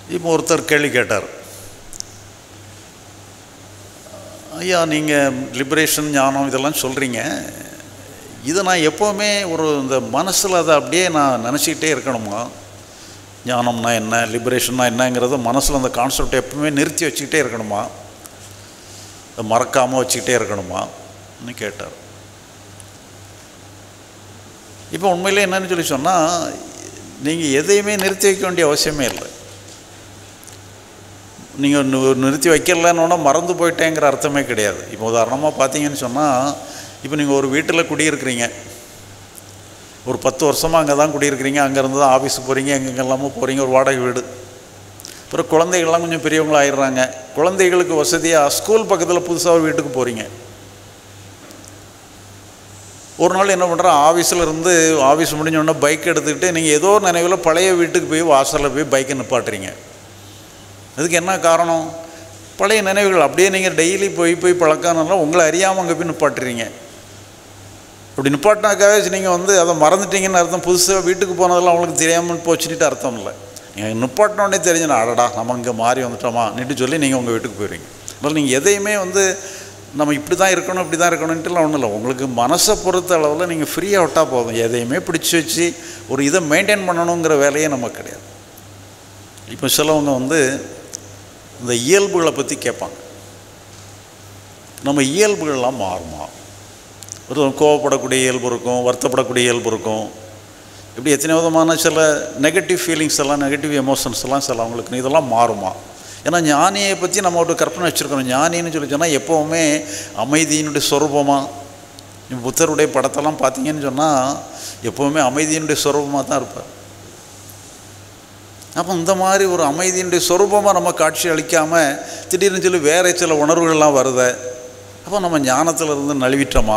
இப்போ ஒருத்தர் கேள்வி கேட்டார் ஐயா நீங்கள் லிபரேஷன் ஞானம் இதெல்லாம் சொல்கிறீங்க இதை நான் எப்போவுமே ஒரு இந்த மனசில் அதை அப்படியே நான் நினச்சிக்கிட்டே இருக்கணுமா ஞானம்னா என்ன லிபரேஷன்னா என்னங்கிறத மனசில் அந்த கான்செப்டை எப்பவுமே நிறுத்தி வச்சுக்கிட்டே இருக்கணுமா அதை மறக்காமல் வச்சுக்கிட்டே இருக்கணுமான்னு கேட்டார் இப்போ உண்மையிலே என்னன்னு சொல்லி சொன்னால் நீங்கள் எதையுமே நிறுத்தி வைக்க வேண்டிய அவசியமே இல்லை நீங்கள் நிறுத்தி வைக்கலன்னொன்னா மறந்து போயிட்டேங்கிற அர்த்தமே கிடையாது இப்போ உதாரணமாக பார்த்தீங்கன்னு சொன்னால் இப்போ நீங்கள் ஒரு வீட்டில் குடியிருக்கிறீங்க ஒரு பத்து வருஷமாக அங்கே தான் குடியிருக்கிறீங்க அங்கேருந்து தான் ஆஃபீஸுக்கு போகிறீங்க எங்கெங்கெல்லாமோ போகிறீங்க ஒரு வாடகை வீடு அப்புறம் குழந்தைகள்லாம் கொஞ்சம் பெரியவங்களா ஆயிடுறாங்க குழந்தைகளுக்கு வசதியாக ஸ்கூல் பக்கத்தில் புதுசாக ஒரு வீட்டுக்கு போகிறீங்க ஒரு நாள் என்ன பண்ணுறேன் ஆஃபீஸில் இருந்து ஆஃபீஸ் முடிஞ்ச உடனே பைக் எடுத்துக்கிட்டு நீங்கள் ஏதோ ஒரு நினைவில் பழைய வீட்டுக்கு போய் வாசலில் போய் பைக்கை நிப்பாட்டுறீங்க அதுக்கு என்ன காரணம் பழைய நினைவுகள் அப்படியே நீங்கள் டெய்லி போய் போய் பழக்கம்னால உங்களை அறியாமல் அங்கே போய் நிப்பாட்டுறீங்க அப்படி நிப்பாட்டினாக்காவே நீங்கள் வந்து அதை மறந்துட்டீங்கன்னு அர்த்தம் புதுசாக வீட்டுக்கு போனதெல்லாம் அவங்களுக்கு தெரியாமல் போச்சுட்டு அர்த்தம் இல்லை நீங்கள் நிப்பாட்டினோடனே தெரிஞ்சுனா அடடா நம்ம இங்கே மாறி வந்துட்டோமா நிட்டு சொல்லி நீங்கள் உங்கள் வீட்டுக்கு போயிடுவீங்க அதனால் நீங்கள் எதையுமே வந்து நம்ம இப்படி தான் இருக்கணும் இப்படி தான் இருக்கணுன்ட்டுலாம் ஒன்றும் இல்லை உங்களுக்கு மனசை பொறுத்த அளவில் நீங்கள் ஃப்ரீயாக விட்டால் போதும் எதையுமே பிடிச்சி வச்சு ஒரு இதை மெயின்டைன் பண்ணணுங்கிற வேலையே நமக்கு கிடையாது இப்போ சிலவங்க வந்து இந்த இயல்புகளை பற்றி கேட்பாங்க நம்ம இயல்புகள்லாம் மாறுமா ஒரு கோவப்படக்கூடிய இயல்பு இருக்கும் வருத்தப்படக்கூடிய இயல்பு இருக்கும் இப்படி எத்தனை விதமான சில நெகட்டிவ் ஃபீலிங்ஸ் எல்லாம் நெகட்டிவ் எமோஷன்ஸ் எல்லாம் சில அவங்களுக்கு இதெல்லாம் மாறுமா ஏன்னா ஞானியை பற்றி நம்ம ஒரு கற்பனை வச்சுருக்கணும் ஞானின்னு சொல்லி சொன்னால் எப்போவுமே அமைதியினுடைய சொரூபமாக புத்தருடைய படத்தெல்லாம் பார்த்தீங்கன்னு சொன்னால் எப்போவுமே அமைதியினுடைய சொரூபமாக தான் இருப்பார் அப்போ இந்த மாதிரி ஒரு அமைதியினுடைய சொரூபமாக நம்ம காட்சி அளிக்காமல் திடீர்னு சொல்லி வேற சில உணர்வுகள்லாம் வருத அப்போ நம்ம ஞானத்தில் இருந்து நழுவிட்டோமா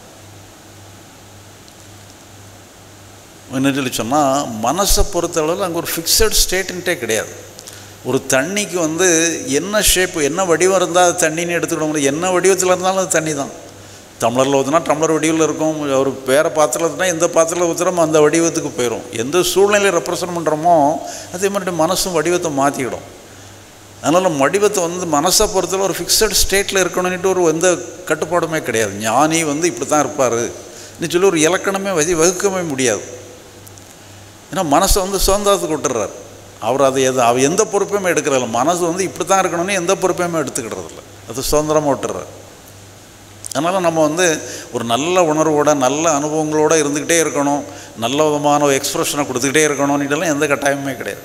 என்ன சொல்லி சொன்னால் மனசை பொறுத்தளவில் அங்கே ஒரு ஃபிக்ஸட் ஸ்டேட்டுன்ட்டே கிடையாது ஒரு தண்ணிக்கு வந்து என்ன ஷேப்பு என்ன வடிவம் இருந்தால் அது தண்ணின்னு எடுத்துக்கிட முடியும் என்ன வடிவத்தில் இருந்தாலும் அது தண்ணி தான் டம்ளரில் ஊற்றினா டம்ளர் வடிவில் இருக்கும் ஒரு வேறு பாத்திரத்துனா எந்த பாத்திரத்தில் ஊற்றுறோமோ அந்த வடிவத்துக்கு போயிடும் எந்த சூழ்நிலையை ரெப்ரசன்ட் பண்ணுறோமோ அதே மாதிரி மனசும் வடிவத்தை மாற்றிக்கிடும் அதனால் வடிவத்தை வந்து மனசை பொறுத்தவரை ஒரு ஃபிக்ஸட் ஸ்டேட்டில் இருக்கணும்னுட்டு ஒரு எந்த கட்டுப்பாடுமே கிடையாது ஞானி வந்து இப்படி தான் இருப்பார் சொல்லி ஒரு இலக்கணமே வதி வகுக்கவே முடியாது ஏன்னா மனசை வந்து சுதந்திரத்துக்கு விட்டுறாரு அவர் அதை எது அவர் எந்த பொறுப்பையுமே எடுக்கிறதில்ல மனசு வந்து இப்படி தான் இருக்கணும்னு எந்த பொறுப்பையுமே எடுத்துக்கிடுறதில்ல அது சுதந்திரமாக விட்டுறாரு அதனால் நம்ம வந்து ஒரு நல்ல உணர்வோட நல்ல அனுபவங்களோடு இருந்துக்கிட்டே இருக்கணும் நல்ல விதமான ஒரு எக்ஸ்ப்ரெஷனை கொடுத்துக்கிட்டே இருக்கணும்னுட்டுலாம் எந்த கட்டாயமுமே கிடையாது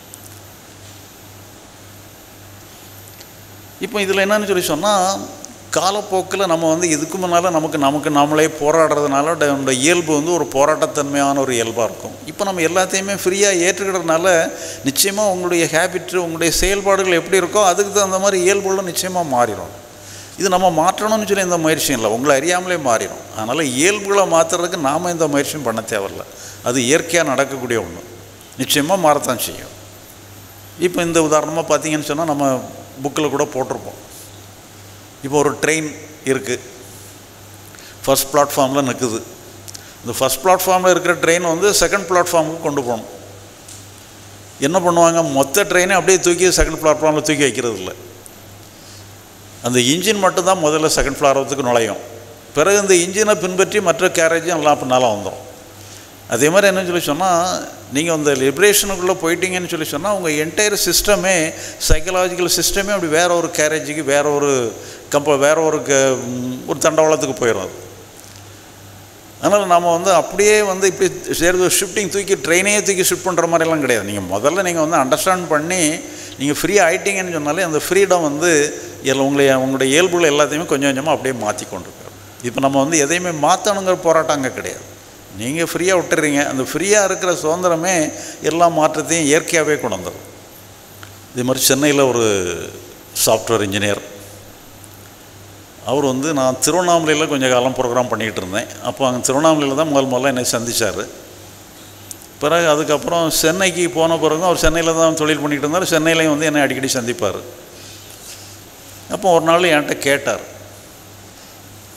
இப்போ இதில் என்னன்னு சொல்லி சொன்னால் காலப்போக்கில் நம்ம வந்து இதுக்கு முன்னால் நமக்கு நமக்கு நாமளே போராடுறதுனால நம்மளோட இயல்பு வந்து ஒரு போராட்டத்தன்மையான ஒரு இயல்பாக இருக்கும் இப்போ நம்ம எல்லாத்தையுமே ஃப்ரீயாக ஏற்றுக்கிறதுனால நிச்சயமாக உங்களுடைய ஹேபிட்டு உங்களுடைய செயல்பாடுகள் எப்படி இருக்கோ அதுக்கு தகுந்த மாதிரி இயல்புகளும் நிச்சயமாக மாறிடும் இது நம்ம மாற்றணும்னு சொல்லி எந்த முயற்சியும் இல்லை உங்களை அறியாமலே மாறிடும் அதனால் இயல்புகளை மாற்றுறதுக்கு நாம் எந்த முயற்சியும் பண்ண தேவையில்ல அது இயற்கையாக நடக்கக்கூடிய ஒன்று நிச்சயமாக மாறத்தான் செய்யும் இப்போ இந்த உதாரணமாக பார்த்தீங்கன்னு சொன்னால் நம்ம புக்கில் கூட போட்டிருப்போம் இப்போ ஒரு ட்ரெயின் இருக்குது ஃபஸ்ட் பிளாட்ஃபார்மில் நிற்குது இந்த ஃபஸ்ட் பிளாட்ஃபார்மில் இருக்கிற ட்ரெயின் வந்து செகண்ட் பிளாட்ஃபார்முக்கு கொண்டு போகணும் என்ன பண்ணுவாங்க மொத்த ட்ரெயினை அப்படியே தூக்கி செகண்ட் பிளாட்ஃபார்மில் தூக்கி வைக்கிறது இல்லை அந்த இன்ஜின் மட்டும்தான் முதல்ல செகண்ட் ஃப்ளாரத்துக்கு நுழையும் பிறகு இந்த இன்ஜினை பின்பற்றி மற்ற கேரேஜும் எல்லாம் பின்னால் வந்துடும் அதே மாதிரி என்னன்னு சொல்லி சொன்னால் நீங்கள் அந்த லிபரேஷனுக்குள்ளே போயிட்டீங்கன்னு சொல்லி சொன்னால் உங்கள் என்டையர் சிஸ்டமே சைக்கலாஜிக்கல் சிஸ்டமே அப்படி வேற ஒரு கேரேஜுக்கு வேற ஒரு கம்ப வேற ஒரு க ஒரு தண்டவாளத்துக்கு போயிடும் அது அதனால் நம்ம வந்து அப்படியே வந்து இப்படி சரி ஷிஃப்டிங் தூக்கி ட்ரெயினையே தூக்கி ஷிஃப்ட் பண்ணுற மாதிரிலாம் கிடையாது நீங்கள் முதல்ல நீங்கள் வந்து அண்டர்ஸ்டாண்ட் பண்ணி நீங்கள் ஃப்ரீ ஆகிட்டீங்கன்னு சொன்னாலே அந்த ஃப்ரீடம் வந்து எல்லாம் உங்களை உங்களுடைய இயல்புகள் எல்லாத்தையுமே கொஞ்சம் கொஞ்சமாக அப்படியே மாற்றி கொண்டு போயிடும் இப்போ நம்ம வந்து எதையுமே மாற்றணுங்கிற போராட்டம் அங்கே கிடையாது நீங்கள் ஃப்ரீயாக விட்டுறீங்க அந்த ஃப்ரீயாக இருக்கிற சுதந்திரமே எல்லா மாற்றத்தையும் இயற்கையாகவே கொண்டு வந்துடும் இதே மாதிரி சென்னையில் ஒரு சாஃப்ட்வேர் இன்ஜினியர் அவர் வந்து நான் திருவண்ணாமலையில் கொஞ்சம் காலம் ப்ரோக்ராம் பண்ணிகிட்டு இருந்தேன் அப்போ அங்கே திருவண்ணாமலையில் தான் முதல் முதல்ல என்னை சந்தித்தார் பிறகு அதுக்கப்புறம் சென்னைக்கு போன பிறகு அவர் சென்னையில் தான் தொழில் பண்ணிகிட்டு இருந்தார் சென்னையிலையும் வந்து என்னை அடிக்கடி சந்திப்பார் அப்போ ஒரு நாள் என்கிட்ட கேட்டார்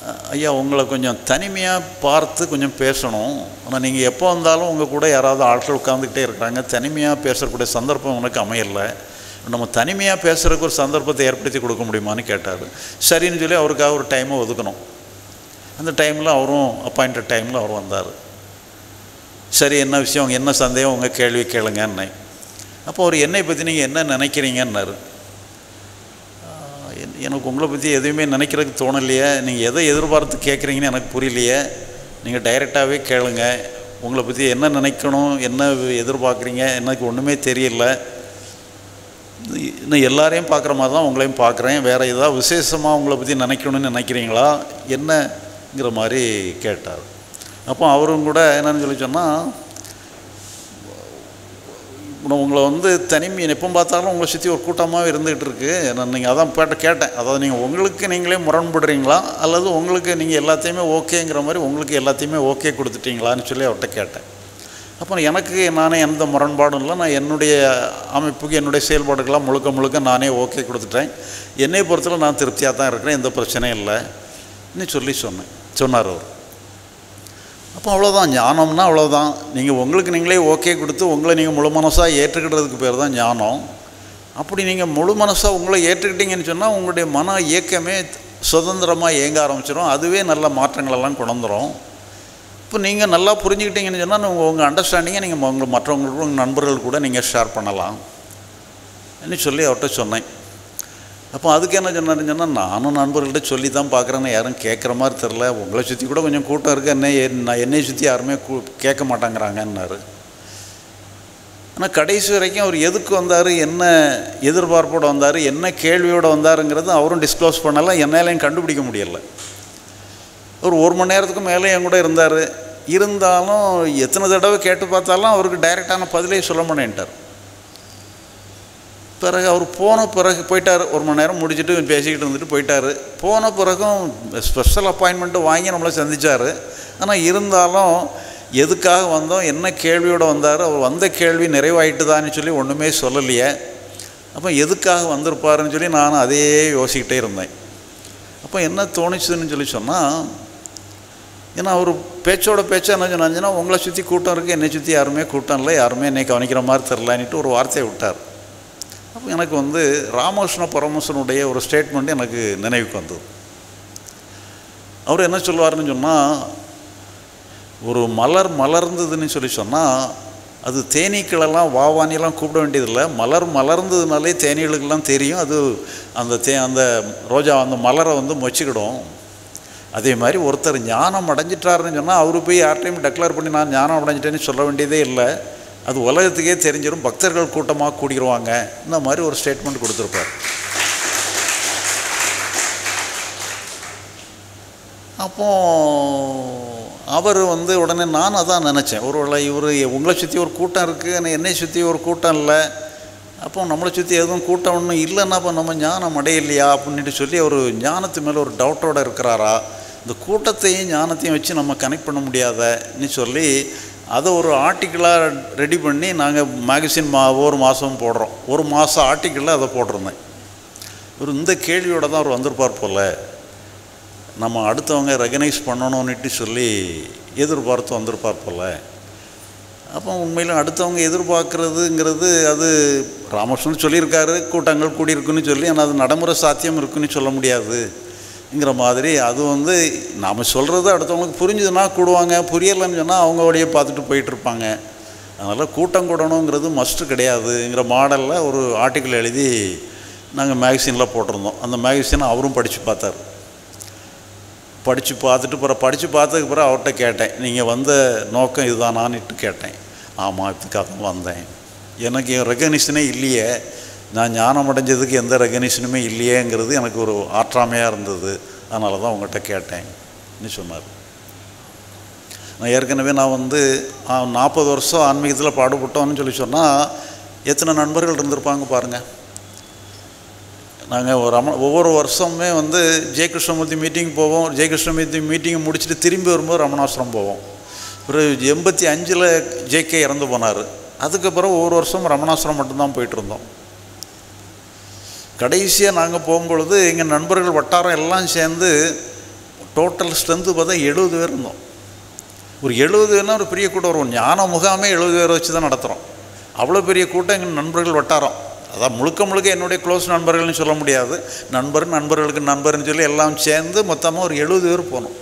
ஐயா உங்களை கொஞ்சம் தனிமையாக பார்த்து கொஞ்சம் பேசணும் ஆனால் நீங்கள் எப்போ வந்தாலும் உங்கள் கூட யாராவது ஆட்கள் உட்காந்துக்கிட்டே இருக்கிறாங்க தனிமையாக பேசக்கூடிய சந்தர்ப்பம் உனக்கு அமையலை நம்ம தனிமையாக பேசுகிறதுக்கு ஒரு சந்தர்ப்பத்தை ஏற்படுத்தி கொடுக்க முடியுமான்னு கேட்டார் சரின்னு சொல்லி அவருக்காக ஒரு டைமை ஒதுக்கணும் அந்த டைமில் அவரும் அப்பாயிண்டட் டைமில் அவர் வந்தார் சரி என்ன விஷயம் என்ன சந்தேகம் உங்கள் கேள்வி கேளுங்கன்னு அப்போ அவர் என்னை பற்றி நீங்கள் என்ன நினைக்கிறீங்கன்னாரு என்- எனக்கு உங்களை பற்றி எதுவுமே நினைக்கிறதுக்கு தோணலையே நீங்கள் எதை எதிர்பார்த்து கேட்குறீங்கன்னு எனக்கு புரியலையே நீங்கள் டைரெக்டாகவே கேளுங்க உங்களை பற்றி என்ன நினைக்கணும் என்ன எதிர்பார்க்குறீங்க எனக்கு ஒன்றுமே தெரியல இன்னும் எல்லாரையும் பார்க்குற மாதிரி தான் உங்களையும் பார்க்குறேன் வேறு ஏதாவது விசேஷமாக உங்களை பற்றி நினைக்கணும்னு நினைக்கிறீங்களா என்னங்கிற மாதிரி கேட்டார் அப்போ அவரும் கூட என்னன்னு சொல்லி சொன்னால் நான் உங்களை வந்து தனிமை எப்போ பார்த்தாலும் உங்களை சுற்றி ஒரு கூட்டமாக இருந்துகிட்டு இருக்கு நான் நீங்கள் அதான் கேட்ட கேட்டேன் அதாவது நீங்கள் உங்களுக்கு நீங்களே முரண்படுறீங்களா அல்லது உங்களுக்கு நீங்கள் எல்லாத்தையுமே ஓகேங்கிற மாதிரி உங்களுக்கு எல்லாத்தையுமே ஓகே கொடுத்துட்டீங்களான்னு சொல்லி அவர்கிட்ட கேட்டேன் அப்போ எனக்கு நானே எந்த முரண்பாடும் இல்லை நான் என்னுடைய அமைப்புக்கு என்னுடைய செயல்பாடுகள்லாம் முழுக்க முழுக்க நானே ஓகே கொடுத்துட்டேன் என்னை பொறுத்தவரை நான் திருப்தியாக தான் இருக்கிறேன் எந்த பிரச்சனையும் இல்லைன்னு சொல்லி சொன்னேன் சொன்னார் அவர் அப்போ அவ்வளோதான் ஞானம்னா அவ்வளோதான் நீங்கள் உங்களுக்கு நீங்களே ஓகே கொடுத்து உங்களை நீங்கள் முழு மனசாக ஏற்றுக்கிட்டதுக்கு பேர் தான் ஞானம் அப்படி நீங்கள் முழு மனசாக உங்களை ஏற்றுக்கிட்டீங்கன்னு சொன்னால் உங்களுடைய மன இயக்கமே சுதந்திரமாக இயங்க ஆரம்பிச்சிடும் அதுவே நல்ல மாற்றங்களெல்லாம் கொண்டு வந்துடும் இப்போ நீங்கள் நல்லா புரிஞ்சுக்கிட்டீங்கன்னு சொன்னால் உங்கள் உங்கள் அண்டர்ஸ்டாண்டிங்கை நீங்கள் உங்கள் மற்றவங்களுக்கு உங்கள் நண்பர்கள் கூட நீங்கள் ஷேர் பண்ணலாம் ன்னு சொல்லி அவர்கிட்ட சொன்னேன் அப்போ அதுக்கு என்ன சொன்னாருன்னு சொன்னால் நானும் நண்பர்கள்ட்ட சொல்லி தான் பார்க்குறேன்னு யாரும் கேட்குற மாதிரி தெரில உங்களை சுற்றி கூட கொஞ்சம் கூட்டம் இருக்குது என்ன நான் என்னை சுற்றி யாருமே கூ கேட்க மாட்டாங்கிறாங்கன்னாரு ஆனால் கடைசி வரைக்கும் அவர் எதுக்கு வந்தார் என்ன எதிர்பார்ப்போடு வந்தார் என்ன கேள்வியோடு வந்தாருங்கிறது அவரும் டிஸ்க்ளோஸ் பண்ணலாம் என்னாலையும் கண்டுபிடிக்க முடியலை ஒரு ஒரு மணி நேரத்துக்கு மேலே என் கூட இருந்தார் இருந்தாலும் எத்தனை தடவை கேட்டு பார்த்தாலும் அவருக்கு டைரெக்டான பதிலே சொல்ல மாட்டேன்ட்டார் பிறகு அவர் போன பிறகு போயிட்டார் ஒரு மணி நேரம் முடிச்சுட்டு பேசிக்கிட்டு இருந்துட்டு போயிட்டார் போன பிறகும் ஸ்பெஷல் அப்பாயின்மெண்ட்டு வாங்கி நம்மளை சந்திச்சார் ஆனால் இருந்தாலும் எதுக்காக வந்தோம் என்ன கேள்வியோடு வந்தார் அவர் வந்த கேள்வி நிறைவாயிட்டுதான்னு சொல்லி ஒன்றுமே சொல்லலையே அப்போ எதுக்காக வந்திருப்பாருன்னு சொல்லி நான் அதையே யோசிக்கிட்டே இருந்தேன் அப்போ என்ன தோணுச்சுன்னு சொல்லி சொன்னால் ஏன்னா அவர் பேச்சோட பேச்சா என்ன சொன்னாச்சுன்னா உங்களை சுற்றி கூட்டம் இருக்குது என்னை சுற்றி யாருமே கூட்டம் இல்லை யாருமே என்னை கவனிக்கிற மாதிரி தெரிலன்னுட்டு ஒரு வார்த்தையை விட்டார் அப்போ எனக்கு வந்து ராமகிருஷ்ண பரமசனுடைய ஒரு ஸ்டேட்மெண்ட் எனக்கு நினைவுக்கு வந்தது அவர் என்ன சொல்லுவார்னு சொன்னால் ஒரு மலர் மலர்ந்ததுன்னு சொல்லி சொன்னால் அது தேனீக்களெல்லாம் வாவானியெல்லாம் கூப்பிட வேண்டியதில்லை மலர் மலர்ந்ததுனாலே தேனீகளுக்கெல்லாம் தெரியும் அது அந்த தே அந்த ரோஜா அந்த மலரை வந்து மொச்சிக்கிடும் அதே மாதிரி ஒருத்தர் ஞானம் அடைஞ்சிட்டாருன்னு சொன்னால் அவரு போய் யார்கிட்டையும் டெக்ளேர் பண்ணி நான் ஞானம் அடைஞ்சிட்டேன்னு சொல்ல வேண்டியதே இல்லை அது உலகத்துக்கே தெரிஞ்சிடும் பக்தர்கள் கூட்டமாக கூடிடுவாங்க இந்த மாதிரி ஒரு ஸ்டேட்மெண்ட் கொடுத்துருப்பார் அப்போ அவர் வந்து உடனே நான் அதான் நினச்சேன் ஒருவேளை இவர் உங்களை சுற்றி ஒரு கூட்டம் இருக்குது ஆனால் என்னை சுற்றி ஒரு கூட்டம் இல்லை அப்போ நம்மளை சுற்றி எதுவும் கூட்டம் ஒன்றும் இல்லைன்னா அப்போ நம்ம ஞானம் அடையலையா அப்படின்ட்டு சொல்லி அவர் ஞானத்து மேலே ஒரு டவுட்டோடு இருக்கிறாரா இந்த கூட்டத்தையும் ஞானத்தையும் வச்சு நம்ம கனெக்ட் பண்ண முடியாதன்னு சொல்லி அதை ஒரு ஆர்டிக்கிளாக ரெடி பண்ணி நாங்கள் மேகசின் மா ஒரு மாதம் போடுறோம் ஒரு மாதம் ஆர்டிக்கிளில் அதை போட்டிருந்தேன் இவர் இந்த கேள்வியோடு தான் அவர் வந்திருப்பார் போல் நம்ம அடுத்தவங்க ரெகனைஸ் பண்ணணும்னுட்டு சொல்லி எதிர்பார்த்து வந்திருப்பார் போல் அப்போ உண்மையிலும் அடுத்தவங்க எதிர்பார்க்குறதுங்கிறது அது ராமகிருஷ்ணன் சொல்லியிருக்காரு கூட்டங்கள் கூடியிருக்குன்னு சொல்லி ஆனால் அது நடைமுறை சாத்தியம் இருக்குன்னு சொல்ல முடியாதுங்கிற மாதிரி அது வந்து நாம் சொல்கிறது அடுத்தவங்களுக்கு புரிஞ்சுதுன்னா கூடுவாங்க புரியலைன்னு சொன்னால் அவங்க வழியை பார்த்துட்டு போயிட்டுருப்பாங்க அதனால் கூட்டம் கூடணுங்கிறது மஸ்ட்டு கிடையாதுங்கிற மாடலில் ஒரு ஆர்டிக்கிள் எழுதி நாங்கள் மேகசினில் போட்டிருந்தோம் அந்த மேகசினை அவரும் படித்து பார்த்தார் படித்து பார்த்துட்டு பிறகு படித்து பார்த்ததுக்கு பிறகு அவர்கிட்ட கேட்டேன் நீங்கள் வந்த நோக்கம் இதுதானான்னுட்டு கேட்டேன் ஆமாம் இதுக்காக தான் வந்தேன் எனக்கு ரெகனிஷனே இல்லையே நான் ஞானம் அடைஞ்சதுக்கு எந்த ரெகனிஷனுமே இல்லையேங்கிறது எனக்கு ஒரு ஆற்றாமையாக இருந்தது அதனால தான் உங்கள்கிட்ட கேட்டேன்னு சொன்னார் நான் ஏற்கனவே நான் வந்து நாற்பது வருஷம் ஆன்மீகத்தில் பாடுபட்டோன்னு சொல்லி சொன்னால் எத்தனை நண்பர்கள் இருந்திருப்பாங்க பாருங்கள் நாங்கள் ஒரு ரம ஒவ்வொரு வருஷமுமே வந்து ஜெயகிருஷ்ணமூர்த்தி மீட்டிங் போவோம் ஜெயகிருஷ்ணமூர்த்தி மீட்டிங்கை முடிச்சுட்டு திரும்பி வரும்போது ரமணாசிரம் போவோம் ஒரு எண்பத்தி அஞ்சில் ஜேகே இறந்து போனார் அதுக்கப்புறம் ஒவ்வொரு வருஷம் ரமணாசிரம் மட்டும்தான் போயிட்டு இருந்தோம் கடைசியாக நாங்கள் போகும்பொழுது எங்கள் நண்பர்கள் வட்டாரம் எல்லாம் சேர்ந்து டோட்டல் ஸ்ட்ரென்த்து பார்த்தா எழுபது பேர் இருந்தோம் ஒரு எழுபது பேர்னா ஒரு பெரிய கூட்டம் வரும் ஞான முகாமே எழுபது பேர் வச்சு தான் நடத்துகிறோம் அவ்வளோ பெரிய கூட்டம் எங்கள் நண்பர்கள் வட்டாரம் அதான் முழுக்க முழுக்க என்னுடைய க்ளோஸ் நண்பர்கள்னு சொல்ல முடியாது நண்பர் நண்பர்களுக்கு நண்பர்னு சொல்லி எல்லாம் சேர்ந்து மொத்தமாக ஒரு எழுபது பேர் போனோம்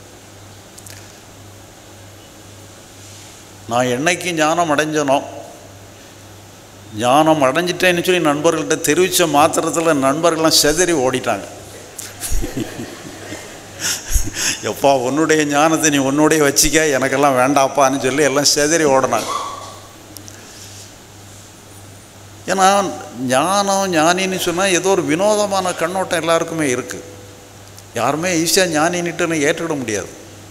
நான் என்னைக்கு ஞானம் அடைஞ்சனோ ஞானம் அடைஞ்சிட்டேன்னு சொல்லி நண்பர்கள்ட்ட தெரிவித்த மாத்திரத்தில் நண்பர்கள்லாம் செதறி ஓடிட்டாங்க எப்பா உன்னுடைய ஞானத்தை நீ உன்னுடைய வச்சிக்க எனக்கெல்லாம் வேண்டாப்பான்னு சொல்லி எல்லாம் செதறி ஓடினாங்க ஏன்னா ஞானம் ஞானின்னு சொன்னால் ஏதோ ஒரு வினோதமான கண்ணோட்டம் எல்லாருக்குமே இருக்குது யாருமே ஈஸியாக ஞானின்னுட்டு ஏற்றுக்கிட முடியாது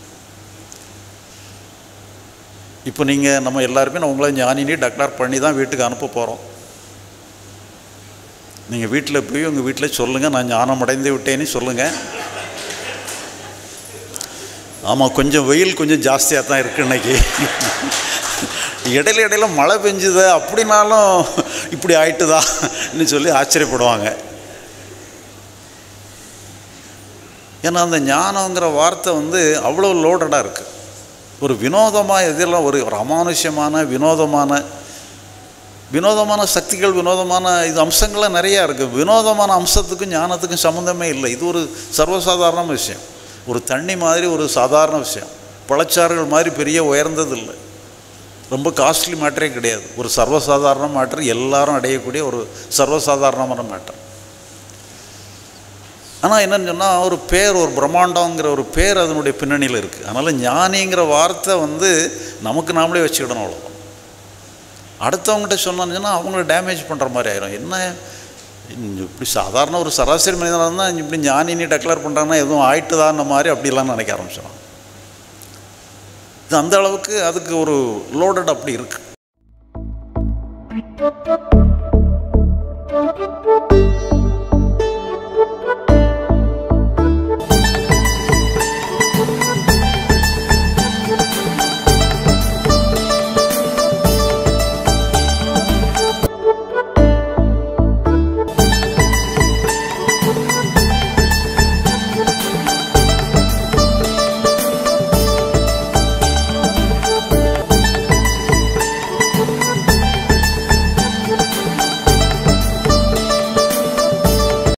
இப்போ நீங்கள் நம்ம எல்லாருமே நான் உங்களை ஞானினி டக்ளார் பண்ணி தான் வீட்டுக்கு அனுப்ப போகிறோம் நீங்கள் வீட்டில் போய் உங்கள் வீட்டில் சொல்லுங்கள் நான் ஞானம் அடைந்து விட்டேன்னு சொல்லுங்கள் ஆமாம் கொஞ்சம் வெயில் கொஞ்சம் ஜாஸ்தியாக தான் இருக்குது இன்னைக்கு இடையில இடையில மழை பெஞ்சுது அப்படின்னாலும் இப்படி ஆயிட்டுதான்னு சொல்லி ஆச்சரியப்படுவாங்க ஏன்னா அந்த ஞானங்கிற வார்த்தை வந்து அவ்வளோ லோடடாக இருக்குது ஒரு வினோதமாக இதெல்லாம் ஒரு ஒரு அமானுஷ்யமான வினோதமான வினோதமான சக்திகள் வினோதமான இது அம்சங்கள்லாம் நிறையா இருக்குது வினோதமான அம்சத்துக்கும் ஞானத்துக்கும் சம்மந்தமே இல்லை இது ஒரு சர்வசாதாரண விஷயம் ஒரு தண்ணி மாதிரி ஒரு சாதாரண விஷயம் பழச்சாறுகள் மாதிரி பெரிய உயர்ந்தது இல்லை ரொம்ப காஸ்ட்லி மேட்டரே கிடையாது ஒரு சர்வசாதாரண மேட்டர் எல்லாரும் அடையக்கூடிய ஒரு சர்வசாதாரணமான மேட்டர் ஆனால் என்னன்னு சொன்னால் ஒரு பேர் ஒரு பிரம்மாண்டங்கிற ஒரு பேர் அதனுடைய பின்னணியில் இருக்குது அதனால் ஞானிங்கிற வார்த்தை வந்து நமக்கு நாமளே வச்சுக்கிடணும் அவ்வளோதான் அடுத்தவங்ககிட்ட சொன்னாங்கன்னா அவங்கள டேமேஜ் பண்ணுற மாதிரி ஆயிரும் என்ன இப்படி சாதாரண ஒரு சராசரி மனிதனாக இருந்தால் இப்படி ஞானினி டெக்ளேர் பண்ணுறாங்கன்னா எதுவும் ஆயிட்டுதான மாதிரி அப்படிலாம் நினைக்க ஆரம்பிச்சிடும் இது அந்த அளவுக்கு அதுக்கு ஒரு லோடட் அப்படி இருக்குது